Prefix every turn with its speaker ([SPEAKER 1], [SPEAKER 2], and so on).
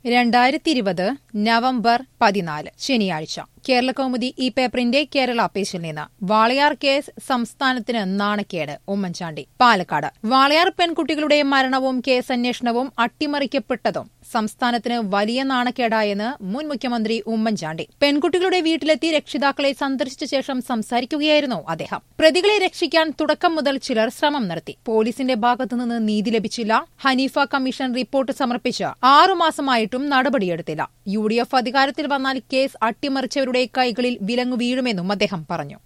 [SPEAKER 1] രണ്ടായിരത്തി ഇരുപത് നവംബർ പതിനാല് ശനിയാഴ്ച കേരള കൗമുദി ഈ പേപ്പറിന്റെ കേരള പേജിൽ നിന്ന് വാളയാർ കേസ് സംസ്ഥാനത്തിന് നാണക്കേട് ഉമ്മൻചാണ്ടി പാലക്കാട് വാളയാർ പെൺകുട്ടികളുടെ മരണവും കേസ് അന്വേഷണവും അട്ടിമറിക്കപ്പെട്ടതും സംസ്ഥാനത്തിന് വലിയ നാണക്കേടായെന്ന് മുൻ മുഖ്യമന്ത്രി ഉമ്മൻചാണ്ടി പെൺകുട്ടികളുടെ വീട്ടിലെത്തി രക്ഷിതാക്കളെ സന്ദർശിച്ച ശേഷം സംസാരിക്കുകയായിരുന്നു അദ്ദേഹം പ്രതികളെ രക്ഷിക്കാൻ തുടക്കം മുതൽ ചിലർ ശ്രമം നടത്തി പോലീസിന്റെ ഭാഗത്തുനിന്ന് നീതി ലഭിച്ചില്ല ഹനീഫ കമ്മീഷൻ റിപ്പോർട്ട് സമർപ്പിച്ച് ആറുമാസമായിട്ടും നടപടിയെടുത്തില്ല യു ഡി എഫ് അധികാരത്തിൽ വന്നാൽ കേസ് അട്ടിമറിച്ചവരുടെ കൈകളിൽ വിലങ്ങു വീഴുമെന്നും അദ്ദേഹം പറഞ്ഞു